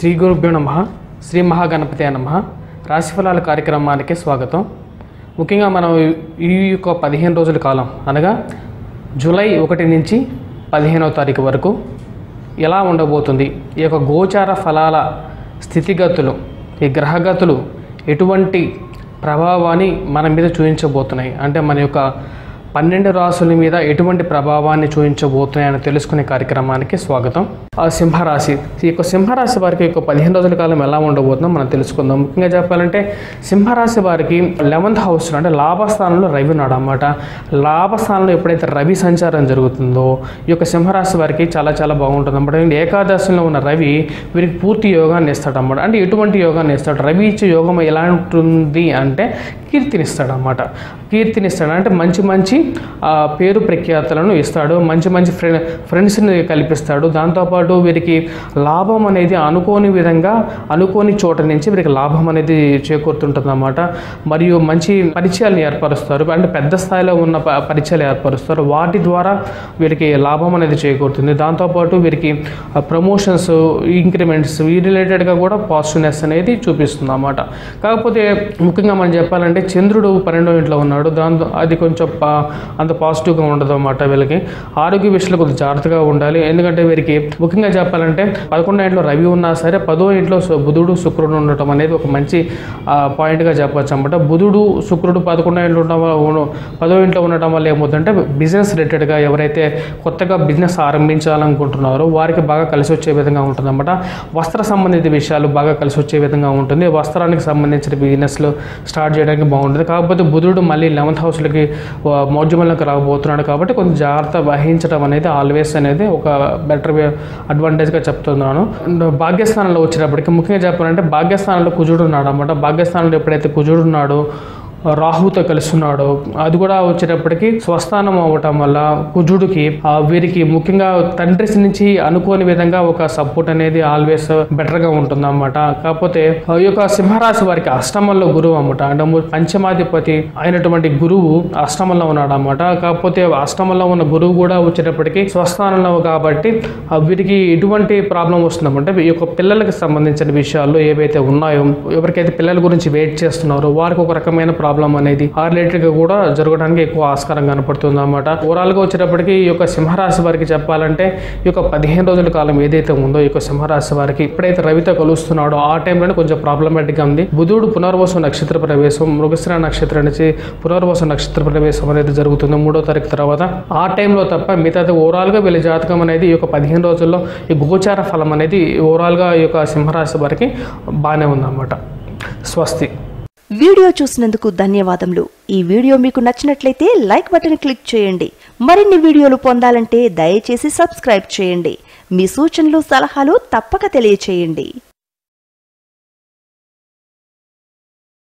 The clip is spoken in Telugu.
శ్రీ గురుభ్యో నమ శ్రీ మహాగణపతి నమ రాశిఫలాల కార్యక్రమానికి స్వాగతం ముఖ్యంగా మనం ఈ యొక్క పదిహేను రోజుల కాలం అనగా జూలై ఒకటి నుంచి పదిహేనవ తారీఖు వరకు ఎలా ఉండబోతుంది ఈ యొక్క గోచార ఫలాల స్థితిగతులు ఈ గ్రహగతులు ఎటువంటి ప్రభావాన్ని మన మీద చూపించబోతున్నాయి అంటే మన యొక్క పన్నెండు రాసుల మీద ఎటువంటి ప్రభావాన్ని చూపించబోతున్నాయని తెలుసుకునే కార్యక్రమానికి స్వాగతం ఆ సింహరాశి ఈ యొక్క సింహరాశి వారికి యొక్క పదిహేను రోజుల కాలం ఎలా ఉండబోతుందో మనం తెలుసుకుందాం ముఖ్యంగా చెప్పాలంటే సింహరాశి వారికి లెవెంత్ హౌస్ అంటే లాభస్థానంలో రవి ఉన్నాడు అన్నమాట లాభస్థానంలో ఎప్పుడైతే రవి సంచారం జరుగుతుందో ఈ యొక్క సింహరాశి వారికి చాలా చాలా బాగుంటుంది అన్నమాట ఏకాదశిలో ఉన్న రవి వీరికి పూర్తి యోగాన్ని ఇస్తాడు అన్నమాట అంటే ఎటువంటి యోగాన్ని ఇస్తాడు రవి ఇచ్చే యోగం ఎలా ఉంటుంది అంటే కీర్తినిస్తాడు అన్నమాట కీర్తినిస్తాడు అంటే మంచి మంచి ఆ, పేరు ప్రఖ్యాతలను ఇస్తాడు మంచి మంచి ఫ్రె ఫ్రెండ్స్ని కల్పిస్తాడు దాంతోపాటు వీరికి లాభం అనేది అనుకోని విధంగా అనుకోని చోట నుంచి వీరికి లాభం అనేది చేకూరుతుంటుంది అన్నమాట మరియు మంచి పరిచయాలను ఏర్పరుస్తారు అంటే పెద్ద స్థాయిలో ఉన్న ప- పరిచయాలు ఏర్పరుస్తారు వాటి ద్వారా వీరికి లాభం అనేది చేకూరుతుంది దాంతోపాటు వీరికి ప్రమోషన్స్ ఇంక్రిమెంట్స్ ఈ రిలేటెడ్గా కూడా పాజిటివ్నెస్ అనేది చూపిస్తుంది అన్నమాట కాకపోతే ముఖ్యంగా మనం చెప్పాలంటే చంద్రుడు పన్నెండో ఇంట్లో ఉన్నాడు దాంతో అది కొంచెం పా- అంత పాజిటివ్గా ఉండదు అన్నమాట వీళ్ళకి ఆరోగ్య విషయంలో కొద్దిగా జాగ్రత్తగా ఉండాలి ఎందుకంటే వీరికి ముఖ్యంగా చెప్పాలంటే పదకొండో ఇంట్లో రవి ఉన్నా సరే పదో ఇంట్లో సు- బుధుడు శుక్రుడు ఉండటం అనేది ఒక మంచి ఆ, పాయింట్గా చెప్పొచ్చు అనమాట బుధుడు శుక్రుడు పదకొండో ఇంట్లో ఉండడం వల్ల ఉన- పదో ఇంట్లో ఉండటం వల్ల ఏమవుతుందంటే బిజినెస్ రిలేటెడ్గా ఎవరైతే కొత్తగా బిజినెస్ ఆరంభించాలనుకుంటున్నారో వారికి బాగా కలిసి వచ్చే విధంగా ఉంటుందన్నమాట వస్త్ర సంబంధిత విషయాలు బాగా కలిసి వచ్చే విధంగా ఉంటుంది వస్త్రానికి సంబంధించిన బిజినెస్లు స్టార్ట్ చేయడానికి బాగుంటుంది కాకపోతే బుధుడు మళ్ళీ లెవెంత్ హౌస్లకి మౌజ్యమంలోకి రాబోతున్నాడు కాబట్టి కొంచెం జాగ్రత్త వహించడం అనేది ఆల్వేస్ అనేది ఒక బెటర్ అడ్వాంటేజ్గా చెప్తున్నాను అండ్ భాగ్యస్థానంలో వచ్చేటప్పటికి ముఖ్యంగా చెప్పాలంటే భాగ్యస్థానంలో కుజుడు ఉన్నాడు అనమాట భాగ్యస్థానంలో ఎప్పుడైతే కుజుడు ఉన్నాడో రాహుతో కలుస్తున్నాడు అది కూడా వచ్చేటప్పటికి స్వస్థానం అవ్వటం వల్ల కుజుడికి ఆ, వీరికి ముఖ్యంగా తండ్రి నుంచి అనుకోని విధంగా ఒక సపోర్ట్ అనేది ఆల్వేస్ బెటర్ గా ఉంటుంది అనమాట కాకపోతే ఆ యొక్క సింహరాశి వారికి అష్టమంలో గురువు అన్నమాట అంటే ము- పంచమాధిపతి అయినటువంటి గురువు అష్టమంలో ఉన్నాడు అనమాట కాకపోతే అష్టమంలో ఉన్న గురువు కూడా వచ్చేటప్పటికి స్వస్థానంలో కాబట్టి ఆ, వీరికి ఎటువంటి ప్రాబ్లం వస్తుందంటే ఈ యొక్క పిల్లలకి సంబంధించిన విషయాల్లో ఏవైతే ఉన్నాయో ఎవరికైతే పిల్లల గురించి వెయిట్ చేస్తున్నారో వారికి ఒక రకమైన ప్రాబ్లం అనేది ఆ రిలేటెడ్ గా కూడా జరగడానికి ఎక్కువ ఆస్కారం కనపడుతుంది అనమాట ఓవరాల్ గా వచ్చేటప్పటికి ఈ యొక్క సింహరాశి వారికి చెప్పాలంటే ఈ యొక్క పదిహేను రోజుల కాలం ఏదైతే ఉందో ఈ యొక్క సింహరాశి వారికి ఎప్పుడైతే రవితో కలుస్తున్నాడో ఆ టైంలోనే కొంచెం ప్రాబ్లమాటిక్ గా ఉంది బుధుడు పునర్వసు నక్షత్ర ప్రవేశం మృగశిర నక్షత్రం నుంచి పునర్వసు నక్షత్ర ప్రవేశం అనేది జరుగుతుంది మూడో తారీఖు తర్వాత ఆ టైంలో తప్ప మిగతా ఓవరాల్ గా వీళ్ళ జాతకం అనేది ఈ యొక్క పదిహేను రోజుల్లో ఈ గోచార ఫలం అనేది ఓవరాల్ గా ఈ యొక్క సింహరాశి వారికి బాగానే ఉందన్నమాట స్వస్తి వీడియో చూసినందుకు ధన్యవాదములు ఈ వీడియో మీకు నచ్చినట్లయితే లైక్ బటన్ క్లిక్ చేయండి మరిన్ని వీడియోలు పొందాలంటే దయచేసి సబ్స్క్రైబ్ చేయండి మీ సూచనలు సలహాలు తప్పక తెలియచేయండి